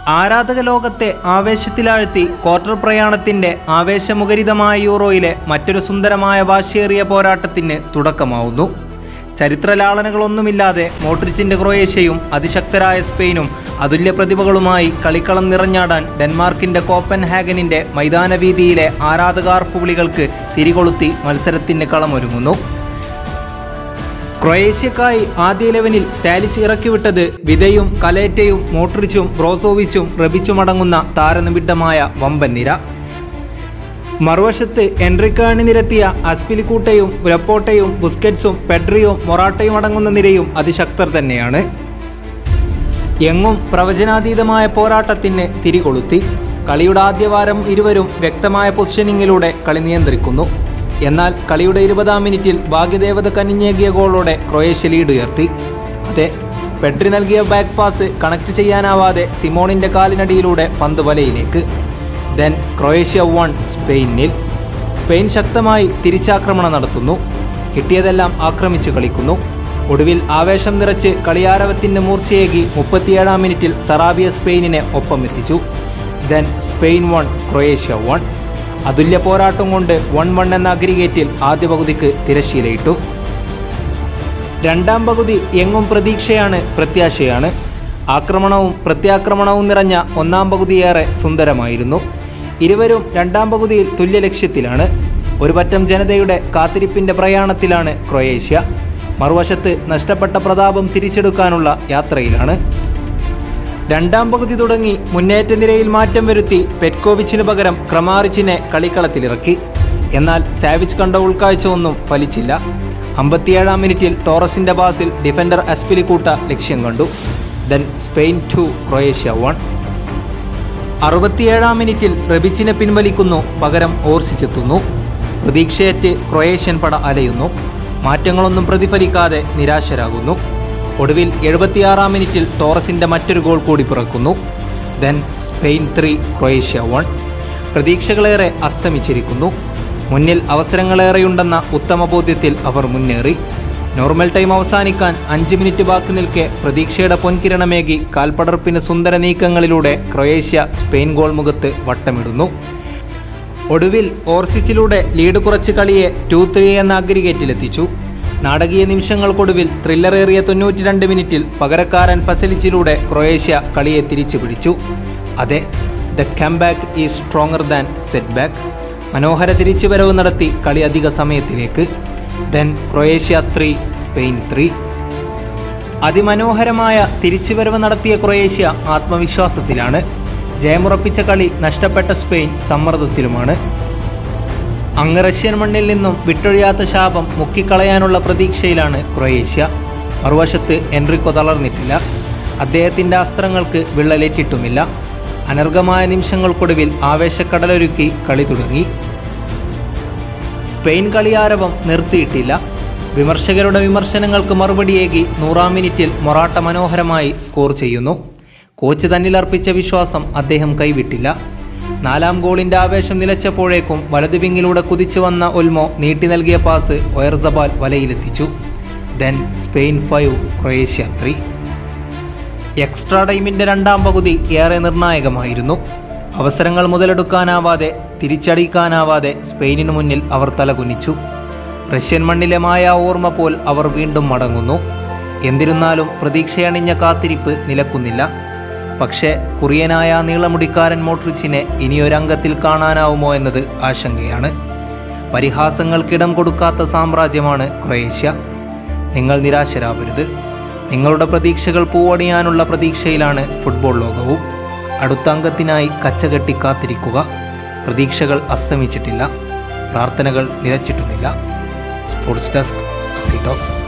ആരാധക ലോകത്തെ ആവേശത്തിലാഴ്ത്തി ക്വാർട്ടർ പ്രയാണത്തിന്റെ ആവേശമുഖരിതമായ യൂറോയിലെ മറ്റൊരു സുന്ദരമായ വാശിയേറിയ പോരാട്ടത്തിന് തുടക്കമാവുന്നു ചരിത്രലാളനകളൊന്നുമില്ലാതെ മോട്രിച്ചിന്റെ ക്രൊയേഷ്യയും അതിശക്തരായ സ്പെയിനും അതുല്യ പ്രതിഭകളുമായി കളിക്കളം നിറഞ്ഞാടാൻ ഡെൻമാർക്കിന്റെ കോപ്പൻ ഹാഗനിന്റെ മൈതാനവീതിയിലെ ആരാധകാർപ്പുവിളികൾക്ക് തിരികൊളുത്തി മത്സരത്തിന് കളമൊരുങ്ങുന്നു ക്രൊയേഷ്യക്കായി ആദ്യ ഇലവനിൽ സാലിച്ച് ഇറക്കിവിട്ടത് വിതയും കലേറ്റയും മോട്രിച്ചും ബ്രോസോവിച്ചും റബിച്ചുമടങ്ങുന്ന താരനിബിഡമായ വമ്പൻ നിര മറുവശത്ത് എൻറിക്കാണി നിരത്തിയ അസ്പിലിക്കൂട്ടയും ലപ്പോട്ടയും ബുസ്കറ്റ്സും പെഡ്രിയും മൊറാട്ടയും അടങ്ങുന്ന നിരയും അതിശക്തർ തന്നെയാണ് എങ്ങും പ്രവചനാതീതമായ പോരാട്ടത്തിന് തിരികൊളുത്തി കളിയുടെ ആദ്യവാരം ഇരുവരും വ്യക്തമായ പൊസിഷനിങ്ങിലൂടെ കളി നിയന്ത്രിക്കുന്നു എന്നാൽ കളിയുടെ ഇരുപതാം മിനിറ്റിൽ ഭാഗ്യദേവത കനിഞ്ഞേകിയ ഗോളോടെ ക്രൊയേഷ്യ ലീഡ് ഉയർത്തി അതെ പെഡ്രി നൽകിയ ബാക്ക് പാസ് കണക്ട് ചെയ്യാനാവാതെ സിമോണിന്റെ കാലിനടിയിലൂടെ പന്ത് വലയിലേക്ക് ദെൻ ക്രൊയേഷ്യ വൺ സ്പെയിനിൽ സ്പെയിൻ ശക്തമായി തിരിച്ചാക്രമണം നടത്തുന്നു കിട്ടിയതെല്ലാം ആക്രമിച്ചു കളിക്കുന്നു ഒടുവിൽ ആവേശം നിറച്ച് കളിയാരവത്തിന് മൂർച്ചയേകി മുപ്പത്തിയേഴാം മിനിറ്റിൽ സറാബിയ സ്പെയിനിനെ ഒപ്പം എത്തിച്ചു then Spain one Croatia one അതുല്യ പോരാട്ടം കൊണ്ട് വൺ വൺ എന്ന അഗ്രിഗേറ്റിൽ ആദ്യ പകുതിക്ക് തിരശ്ശീലയിട്ടു രണ്ടാം പകുതി എങ്ങും പ്രതീക്ഷയാണ് പ്രത്യാശയാണ് ആക്രമണവും പ്രത്യാക്രമണവും നിറഞ്ഞ ഒന്നാം പകുതിയേറെ സുന്ദരമായിരുന്നു ഇരുവരും രണ്ടാം പകുതിയിൽ തുല്യ ലക്ഷ്യത്തിലാണ് ഒരു പറ്റം ജനതയുടെ കാത്തിരിപ്പിന്റെ പ്രയാണത്തിലാണ് ക്രൊയേഷ്യ മറുവശത്ത് നഷ്ടപ്പെട്ട പ്രതാപം തിരിച്ചെടുക്കാനുള്ള യാത്രയിലാണ് രണ്ടാം പകുതി തുടങ്ങി മുന്നേറ്റ നിരയിൽ മാറ്റം വരുത്തി പെറ്റ്കോവിച്ചിന് പകരം ക്രമാറിച്ചിനെ കളിക്കളത്തിലിറക്കി എന്നാൽ സാവിച്ച് കണ്ട ഉൾക്കാഴ്ച ഒന്നും ഫലിച്ചില്ല അമ്പത്തിയേഴാം മിനിറ്റിൽ ടോറസിന്റെ പാസിൽ ഡിഫൻഡർ അസ്പിലിക്കൂട്ട ലക്ഷ്യം കണ്ടു then Spain two Croatia one അറുപത്തിയേഴാം മിനിറ്റിൽ റബിച്ചിനെ പിൻവലിക്കുന്നു പകരം ഓർസിച്ചെത്തുന്നു പ്രതീക്ഷയറ്റ് ക്രൊയേഷ്യൻ പട അലയുന്നു മാറ്റങ്ങളൊന്നും പ്രതിഫലിക്കാതെ നിരാശരാകുന്നു ഒടുവിൽ എഴുപത്തിയാറാം മിനിറ്റിൽ ടോറസിന്റെ മറ്റൊരു ഗോൾ കൂടി പിറക്കുന്നു then Spain three Croatia one പ്രതീക്ഷകളേറെ അസ്തമിച്ചിരിക്കുന്നു മുന്നിൽ അവസരങ്ങളേറെയുണ്ടെന്ന ഉത്തമ ബോധ്യത്തിൽ അവർ മുന്നേറി നോർമൽ ടൈം അവസാനിക്കാൻ അഞ്ച് മിനിറ്റ് ബാക്കി നിൽക്കെ പ്രതീക്ഷയുടെ പൊൻകിരണമേകി കാൽപ്പടർപ്പിന് സുന്ദര നീക്കങ്ങളിലൂടെ ക്രൊയേഷ്യ സ്പെയിൻ ഗോൾ മുഖത്ത് വട്ടമിടുന്നു ഒടുവിൽ ഓർസിച്ചിലൂടെ ലീഡ് കുറച്ച് കളിയെ ടു ത്രീ എന്ന അഗ്രിഗേറ്റിലെത്തിച്ചു നാടകീയ നിമിഷങ്ങൾക്കൊടുവിൽ ത്രില്ലറേറിയ തൊണ്ണൂറ്റി രണ്ട് മിനിറ്റിൽ പകരക്കാരൻ പസലിച്ചിലൂടെ ക്രൊയേഷ്യ കളിയെ തിരിച്ചു പിടിച്ചു അതെ the comeback is stronger than setback മനോഹര തിരിച്ചുവരവ് നടത്തി കളി അധിക സമയത്തിലേക്ക് then Croatia three Spain three അതിമനോഹരമായ തിരിച്ചുവരവ് നടത്തിയ ക്രൊയേഷ്യ ആത്മവിശ്വാസത്തിലാണ് ജയമുറപ്പിച്ച കളി നഷ്ടപ്പെട്ട സ്പെയിൻ സമ്മർദ്ദത്തിലുമാണ് അങ്ങ് റഷ്യൻ മണ്ണിൽ നിന്നും വിട്ടൊഴിയാത്ത ശാപം മുക്കിക്കളയാനുള്ള പ്രതീക്ഷയിലാണ് ക്രൊയേഷ്യ മറുവശത്ത് എൻറിക്കോ തളർന്നിട്ടില്ല അദ്ദേഹത്തിൻ്റെ അസ്ത്രങ്ങൾക്ക് വിള്ളലേറ്റിട്ടുമില്ല അനർഘമായ നിമിഷങ്ങൾക്കൊടുവിൽ ആവേശക്കടലൊരുക്കി കളി തുടങ്ങി സ്പെയിൻ കളിയാരവം നിർത്തിയിട്ടില്ല വിമർശകരുടെ വിമർശനങ്ങൾക്ക് മറുപടിയേകി നൂറാം മിനിറ്റിൽ മൊറാട്ട മനോഹരമായി സ്കോർ ചെയ്യുന്നു കോച്ച് തന്നിലർപ്പിച്ച വിശ്വാസം അദ്ദേഹം കൈവിട്ടില്ല നാലാം ഗോളിന്റെ ആവേശം നിലച്ചപ്പോഴേക്കും വലതു വിങ്ങിലൂടെ കുതിച്ചു വന്ന ഒൽമോ നീട്ടി നൽകിയ പാസ് ഒയർസബാൽ വലയിലെത്തിച്ചു then Spain five Croatia three extra ടൈമിന്റെ രണ്ടാം പകുതി ഏറെ നിർണായകമായിരുന്നു അവസരങ്ങൾ മുതലെടുക്കാനാവാതെ തിരിച്ചടിക്കാനാവാതെ സ്പെയിനിനു മുന്നിൽ അവർ തലകുനിച്ചു റഷ്യൻ മണ്ണിലെ മായ ഓർമ്മ പോൽ അവർ വീണ്ടും മടങ്ങുന്നു എന്നിരുന്നാലും പ്രതീക്ഷയണിഞ്ഞ കാത്തിരിപ്പ് നിലക്കുന്നില്ല പക്ഷേ കുറിയനായ ആ നീളമുടിക്കാരൻ മോട്രിച്ചിനെ ഇനിയൊരംഗത്തിൽ കാണാനാവുമോ എന്നത് ആശങ്കയാണ് പരിഹാസങ്ങൾക്കിടം കൊടുക്കാത്ത സാമ്രാജ്യമാണ് ക്രൊയേഷ്യ നിങ്ങൾ നിരാശരാവരുത് നിങ്ങളുടെ പ്രതീക്ഷകൾ പൂവണിയാനുള്ള പ്രതീക്ഷയിലാണ് ഫുട്ബോൾ ലോകവും അടുത്ത അംഗത്തിനായി കച്ചകെട്ടി കാത്തിരിക്കുക പ്രതീക്ഷകൾ അസ്തമിച്ചിട്ടില്ല പ്രാർത്ഥനകൾ നിലച്ചിട്ടുമില്ല സ്പോർട്സ് ഡെസ്ക് സി ടോക്സ്